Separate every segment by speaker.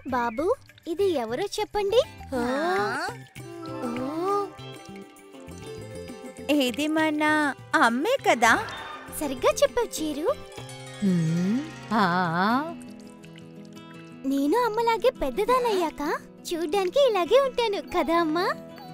Speaker 1: బాబు ఇది ఎవరో చెప్పండి
Speaker 2: ఆ?
Speaker 1: ఓ
Speaker 2: ఇది మన అమ్మే కదా
Speaker 1: సరిగ్గా చెప్పావు చీరు
Speaker 3: హ్మ్, ఆ,
Speaker 1: నేను అమ్మలాగే పెద్దదానయ్యాక చూడ్డానికి ఇలాగే ఉంటాను కదా అమ్మా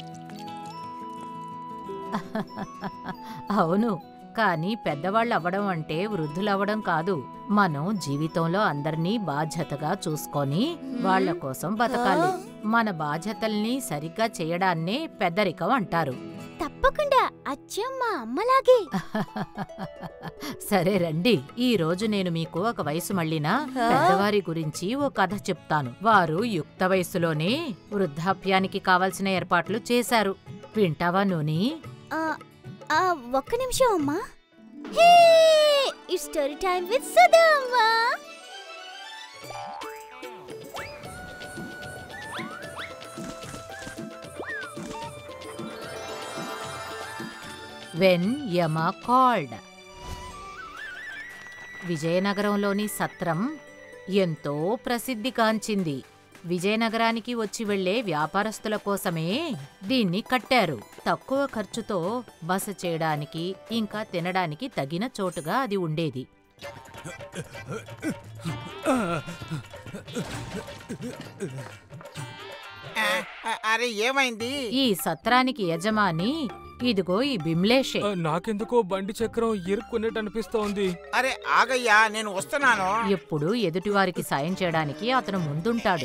Speaker 3: అవును కానీ పెద్దవాళ్ళు అవ్వడం అంటే వృద్ధులవ్వడం కాదు మనం జీవితంలో అందర్నీ బాధ్యతగా చూసుకొని వాళ్ళ కోసం బతకాలి మన బాధ్యతల్ని సరిగ్గా చేయడాన్నే పెద్దరికం అంటారు
Speaker 1: తప్పకుండా అచ్చం మా అమ్మలాగే
Speaker 3: సరే రండి ఈ రోజు నేను మీకు ఒక వయసు మళ్ళిన పెద్దవారి గురించి ఓ కథ చెప్తాను వారు యుక్త వయసులోనే వృద్ధాప్యానికి కావలసిన ఏర్పాట్లు చేశారు వింటావా నూని
Speaker 1: ఆ, ఆ, ఒక్క నిమిషం అమ్మా hey it's story time with Sudha అమ్మా
Speaker 3: వెన్ యమ కాల్డ్ విజయనగరంలోని సత్రం ఎంతో ప్రసిద్ధిగాంచింది విజయనగరానికి వచ్చి వెళ్లే వ్యాపారస్తుల కోసమే దీన్ని కట్టారు తక్కువ ఖర్చుతో బస చేయడానికి ఇంకా తినడానికి తగిన చోటుగా అది ఉండేది
Speaker 4: ఆ, ఆ, అరే ఏమైంది
Speaker 3: ఈ సత్రానికి యజమాని ఇదిగో ఈ బిమ్లేషే
Speaker 5: ఆ, నాకెందుకో బండి చక్రం ఇరుక్కున్నట్టు అనిపిస్తోంది
Speaker 4: అరే ఆగయ్యా నేను వస్తున్నాను
Speaker 3: ఎప్పుడూ ఎదుటివారికి సాయం చేయడానికి అతను ముందుంటాడు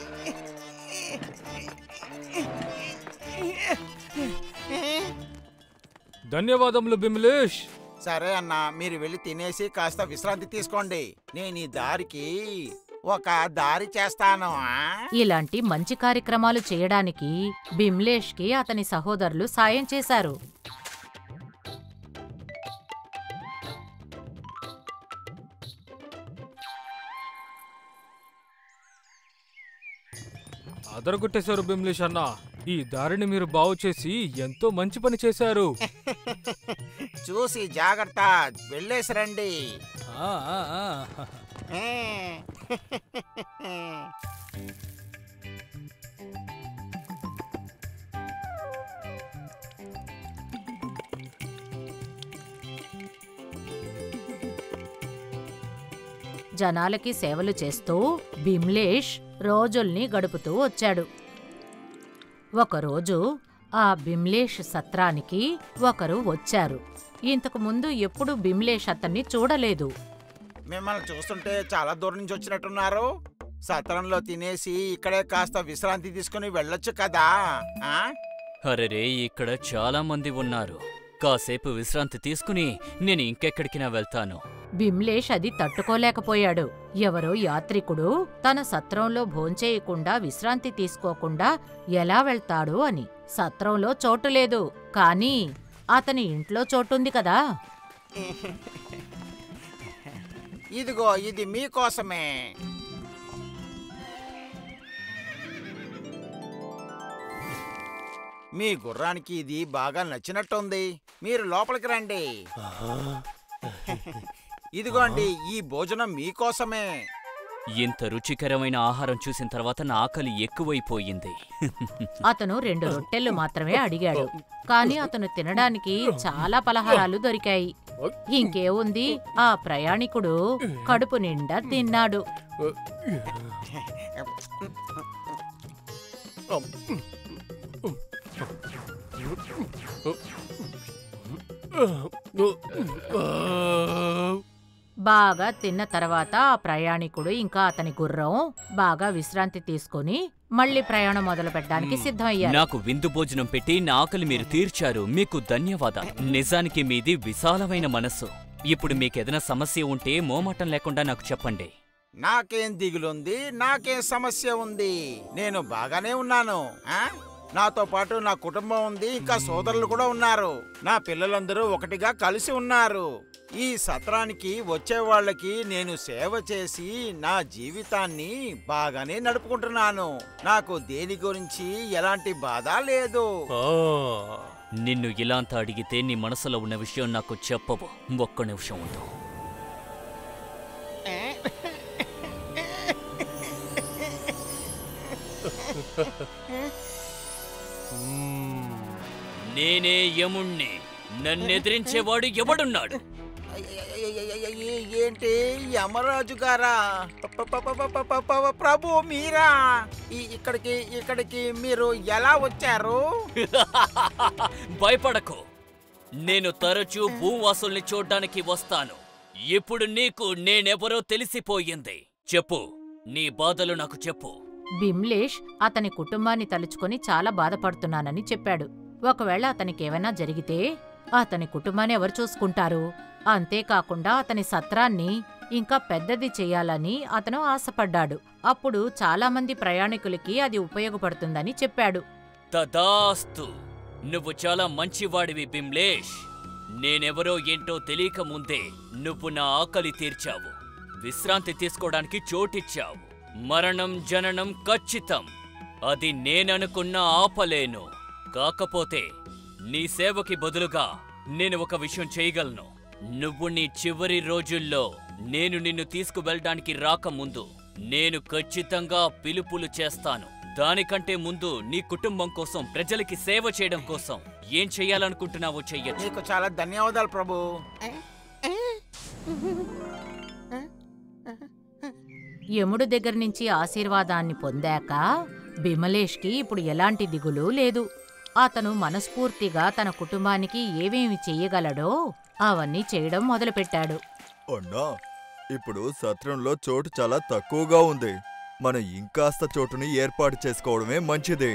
Speaker 5: ధన్యవాదములు బిమలేష్
Speaker 4: సరే అన్న మీరు వెళ్ళి తినేసి కాస్త విశ్రాంతి తీసుకోండి నేను ఈ దారికి ఒక దారి చేస్తాను ఆ?
Speaker 3: ఇలాంటి మంచి కార్యక్రమాలు చేయడానికి బిమ్లేష్కి అతని సహోదరులు సాయం చేశారు
Speaker 5: అదరగొట్టేశారు బిమ్లేష్ అన్న ఈ దారిని మీరు బాగు చేసి ఎంతో మంచి పని చేశారు
Speaker 4: చూసి జాగ్రత్త వెళ్ళేసి రండి
Speaker 5: ఆ, ఆ, ఆ.
Speaker 4: ఏ.
Speaker 3: జనాలకి సేవలు చేస్తూ బిమ్లేష్ రోజుల్ని గడుపుతూ వచ్చాడు ఒకరోజు ఆ బిమ్లేష్ సత్రానికి ఒకరు వచ్చారు ఇంతకు ముందు ఎప్పుడూ బిమ్లేష్ అతన్ని చూడలేదు
Speaker 4: మిమ్మల్ని చూస్తుంటే చాలా దూరం నుంచి వచ్చినట్టున్నారు సత్రంలో తినేసి ఇక్కడే కాస్త విశ్రాంతి తీసుకుని వెళ్ళొచ్చు కదా ఆ?
Speaker 6: అరెరే ఇక్కడ చాలా మంది ఉన్నారు కాసేపు విశ్రాంతి తీసుకుని నేను ఇంకెక్కడికినా వెళ్తాను
Speaker 3: బిమ్లేష్ అది తట్టుకోలేకపోయాడు ఎవరో యాత్రికుడు తన సత్రంలో భోంచేయకుండా విశ్రాంతి తీసుకోకుండా ఎలా వెళ్తాడు అని సత్రంలో చోటు లేదు కానీ అతని ఇంట్లో చోటుంది కదా
Speaker 4: ఇదిగో ఇది మీకోసమే మీ గుర్రానికి ఇది బాగా నచ్చినట్టుంది మీరు లోపలికి రండి ఇదిగోండి ఈ భోజనం మీకోసమే
Speaker 6: ఇంత రుచికరమైన ఆహారం చూసిన తర్వాత నా ఆకలి ఎక్కువైపోయింది
Speaker 3: అతను రెండు రొట్టెలు మాత్రమే అడిగాడు కానీ అతను తినడానికి చాలా పలహారాలు దొరికాయి ఇంకేముంది ఆ ప్రయాణికుడు కడుపు నిండా తిన్నాడు బాగా తిన్న తర్వాత ఆ ప్రయాణికుడు ఇంకా అతని గుర్రం బాగా విశ్రాంతి తీసుకుని మళ్ళీ ప్రయాణం మొదలు పెట్టడానికి సిద్ధమయ్యారు
Speaker 6: నాకు విందు భోజనం పెట్టి నా ఆకలి మీరు తీర్చారు మీకు ధన్యవాదాలు నిజానికి మీది విశాలమైన మనస్సు ఇప్పుడు మీకేదైనా సమస్య ఉంటే మోమాటం లేకుండా నాకు చెప్పండి
Speaker 4: నాకేం దిగులుంది నాకేం సమస్య ఉంది నేను బాగానే ఉన్నాను ఆ? నాతో పాటు నా కుటుంబం ఉంది ఇంకా సోదరులు కూడా ఉన్నారు నా పిల్లలందరూ ఒకటిగా కలిసి ఉన్నారు ఈ సత్రానికి వచ్చే వాళ్ళకి నేను సేవ చేసి నా జీవితాన్ని బాగానే నడుపుకుంటున్నాను నాకు దేని గురించి ఎలాంటి బాధ లేదు
Speaker 6: నిన్ను ఇలాంత అడిగితే నీ మనసులో ఉన్న విషయం నాకు చెప్పవు ఒక్క నిమిషం ఉండు నేనే యముణ్ణి నన్నెదిరించేవాడు ఎవడున్నాడు
Speaker 4: ఏ- ఏంటి యమరాజు గారా ప- ప- ప- ప- ప- ప- ప్రభు మీరా ఈ- ఇక్కడికి ఇక్కడికి మీరు ఎలా వచ్చారు
Speaker 6: భయపడకు నేను తరచూ భూవాసుల్ని చూడ్డానికి వస్తాను ఇప్పుడు నీకు నేనెవరో తెలిసిపోయింది చెప్పు నీ బాధలు నాకు చెప్పు
Speaker 3: బిమ్లేష్ అతని కుటుంబాన్ని తలుచుకొని చాలా బాధపడుతున్నానని చెప్పాడు ఒకవేళ అతనికేమైనా జరిగితే అతని కుటుంబాన్ని ఎవరు చూసుకుంటారు అంతేకాకుండా అతని సత్రాన్ని ఇంకా పెద్దది చెయ్యాలని అతను ఆశపడ్డాడు అప్పుడు చాలామంది ప్రయాణికులకి అది ఉపయోగపడుతుందని చెప్పాడు
Speaker 6: తదాస్తు నువ్వు చాలా మంచివాడివి బిమ్లేష్ నేనెవరో ఏంటో తెలియక ముందే నువ్వు నా ఆకలి తీర్చావు విశ్రాంతి తీసుకోవడానికి చోటిచ్చావు మరణం జననం ఖచ్చితం అది నేననుకున్న ఆపలేను కాకపోతే నీ సేవకి బదులుగా నేను ఒక విషయం చేయగలను నువ్వు నీ చివరి రోజుల్లో నేను నిన్ను తీసుకువెళ్ళడానికి రాకముందు నేను ఖచ్చితంగా పిలుపులు చేస్తాను దానికంటే ముందు నీ కుటుంబం కోసం ప్రజలకి సేవ చేయడం కోసం ఏం చెయ్యాలనుకుంటున్నావో చెయ్యొచ్చు
Speaker 4: నీకు చాలా ధన్యవాదాలు ప్రభు
Speaker 3: యముడు దగ్గర నుంచి ఆశీర్వాదాన్ని పొందాక బిమలేష్కి ఇప్పుడు ఎలాంటి దిగులు లేదు అతను మనస్ఫూర్తిగా తన కుటుంబానికి ఏమేమి చెయ్యగలడో అవన్నీ చేయడం మొదలుపెట్టాడు
Speaker 7: అన్నా ఇప్పుడు సత్రంలో చోటు చాలా తక్కువగా ఉంది మనం ఇంకాస్త చోటుని ఏర్పాటు చేసుకోవడమే మంచిది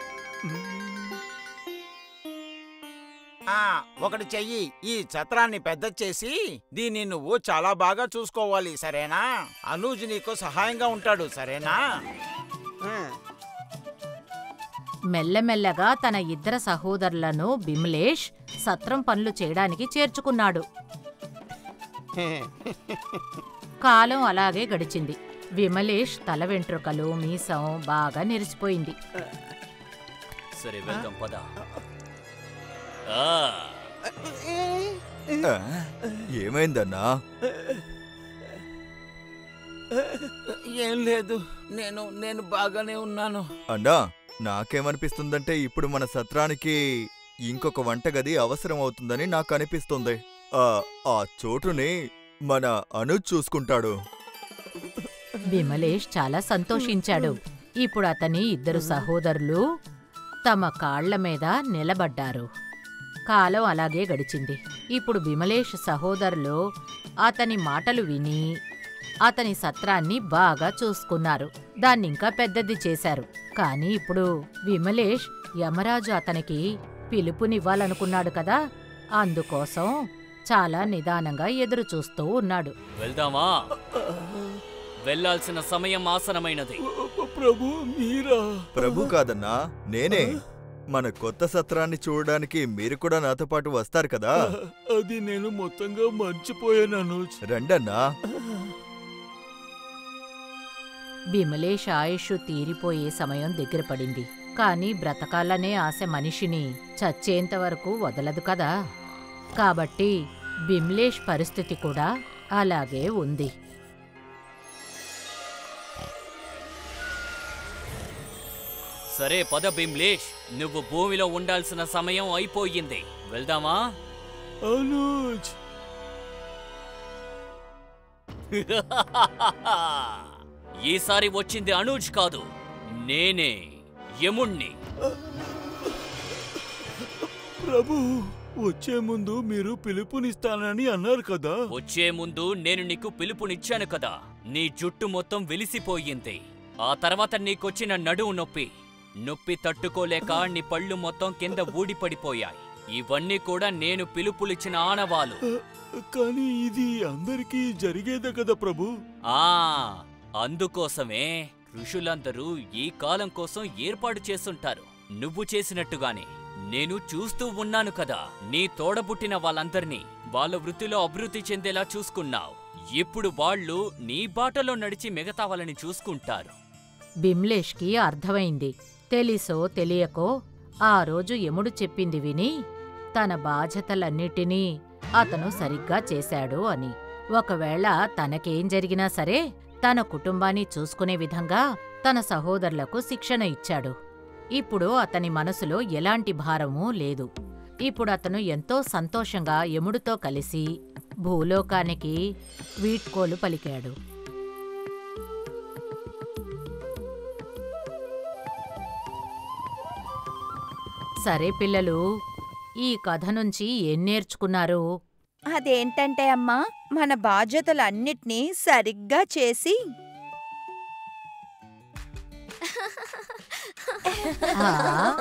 Speaker 4: ఆ ఒకటి చెయ్యి ఈ ఛత్రాన్ని పెద్ద చేసి దీన్ని నువ్వు చాలా బాగా చూసుకోవాలి సరేనా అనూజ్ నీకు సహాయంగా ఉంటాడు సరేనా
Speaker 3: మెల్లమెల్లగా తన ఇద్దరు సహోదరులను బిమలేష్ సత్రం పనులు చేయడానికి చేర్చుకున్నాడు కాలం అలాగే గడిచింది విమలేష్ తల వెంట్రుకలు మీసం బాగా నెరిసిపోయింది
Speaker 6: సరే వెళ్దాం పద ఆ,
Speaker 7: ఆ, ఏమైందన్నా
Speaker 4: ఏం లేదు నేను నేను బాగానే ఉన్నాను
Speaker 7: అన్నా నాకేమనిపిస్తుందంటే ఇప్పుడు మన సత్రానికి ఇంకొక వంటగది అవసరం అవుతుందని నాకు అనిపిస్తుంది ఆ ఆ చోటుని మన అనుజ్ చూసుకుంటాడు
Speaker 3: విమలేష్ చాలా సంతోషించాడు ఇప్పుడు అతని ఇద్దరు సహోదరులు తమ కాళ్ల మీద నిలబడ్డారు కాలం అలాగే గడిచింది ఇప్పుడు విమలేష్ సహోదరులు అతని మాటలు విని అతని సత్రాన్ని బాగా చూసుకున్నారు దాన్నింకా పెద్దది చేశారు కానీ ఇప్పుడు విమలేష్ యమరాజు అతనికి పిలుపునివ్వాలనుకున్నాడు కదా అందుకోసం చాలా నిదానంగా ఎదురు చూస్తూ ఉన్నాడు
Speaker 6: వెళ్దామా వెళ్ళాల్సిన సమయం ఆసనమైనది
Speaker 4: ప్రభు మీరా
Speaker 7: ప్రభు కాదన్నా నేనే మన కొత్త సత్రాన్ని చూడడానికి మీరు కూడా నాతో పాటు వస్తారు కదా
Speaker 4: అది నేను మొత్తంగా మర్చిపోయాను అనూజ్
Speaker 7: రండన్నా
Speaker 3: బిమలేష్ ఆయుష్ తీరిపోయే సమయం దగ్గర పడింది కాని బ్రతకాలనే ఆశ మనిషిని చచ్చేంత వరకు వదలదు కదా కాబట్టి బిమ్లేష్ పరిస్థితి కూడా అలాగే ఉంది
Speaker 6: సరే పద బిమ్లేష్ నువ్వు భూమిలో ఉండాల్సిన సమయం అయిపోయింది వెళ్దామా
Speaker 4: అనూజ్
Speaker 6: ఈసారి వచ్చింది అనూజ్ కాదు నేనే యముణ్ణి
Speaker 8: ప్రభు వచ్చే ముందు మీరు పిలుపునిస్తానని అన్నారు కదా
Speaker 6: వచ్చే ముందు నేను నీకు పిలుపునిచ్చాను కదా నీ జుట్టు మొత్తం వెలిసిపోయింది ఆ తర్వాత నీకొచ్చిన నడువు నొప్పి నొప్పి తట్టుకోలేక నీ పళ్ళు మొత్తం కింద ఊడిపడిపోయాయి ఇవన్నీ కూడా నేను పిలుపులిచ్చిన ఆనవాలు
Speaker 8: కానీ ఇది అందరికీ జరిగేదే కదా ప్రభు
Speaker 6: ఆ అందుకోసమే ఋషులందరూ ఈ కాలం కోసం ఏర్పాటు చేసుంటారు నువ్వు చేసినట్టుగానే నేను చూస్తూ ఉన్నాను కదా నీ తోడబుట్టిన వాళ్ళందర్నీ వాళ్ళ వృత్తిలో అభివృద్ధి చెందేలా చూసుకున్నావు ఇప్పుడు వాళ్ళు నీ బాటలో నడిచి మిగతా వాళ్ళని చూసుకుంటారు
Speaker 3: బిమ్లేష్కి అర్థమైంది తెలిసో తెలియకో ఆ రోజు యముడు చెప్పింది విని తన బాధ్యతలన్నిటినీ అతను సరిగ్గా చేశాడు అని ఒకవేళ తనకేం జరిగినా సరే తన కుటుంబాన్ని చూసుకునే విధంగా తన సహోదరులకు శిక్షణ ఇచ్చాడు ఇప్పుడు అతని మనసులో ఎలాంటి భారమూ లేదు ఇప్పుడు అతను ఎంతో సంతోషంగా యముడితో కలిసి భూలోకానికి వీడ్కోలు పలికాడు సరే పిల్లలు ఈ కథ నుంచి ఏం నేర్చుకున్నారు
Speaker 2: అదేంటంటే అమ్మా మన బాధ్యతలన్నిటినీ సరిగ్గా చేసి
Speaker 3: ఆ,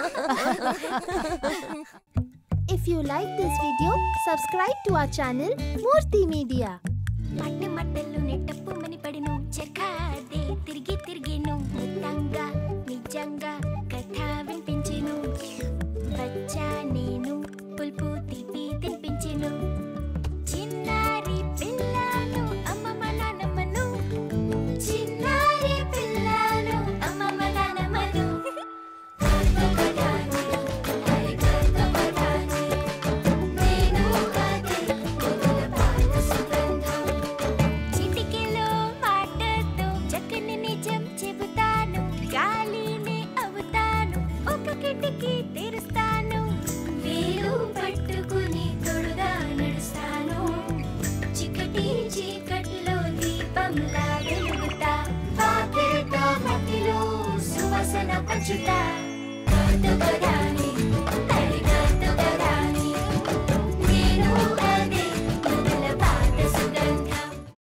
Speaker 9: If you like this video, subscribe to our channel Murthy Media.
Speaker 1: మట్టి మట్టలు నెట్టప్పు మని పడిను చెక్కాదే తిరిగి తిరిగేను మొత్తంగా నిజంగా కథ వినిపించెను వచ్చా నేను పులుపు తీపి తినిపించెను చిన్నారి పిల్లను అమ్మమ్మ నానమ్మను చిన్నారి పిల్లను అమ్మమ్మ నానమ్మను కథపదాని, హరి కథపదాని, నేను అదే మొదల పాట సుగంధం చిటికెలో మాటతో చక్కని నిజం చెబుతాను గాలిని అవుతాను ఒక కిటికీ తెరుస్తాను వేలు పట్టుకుని తొడుగా నడుస్తాను చికటి చీకట్లో దీపంలా వెలుగుతా వాకిలితో మట్టిలో సువాసన పంచుతా కథపదాని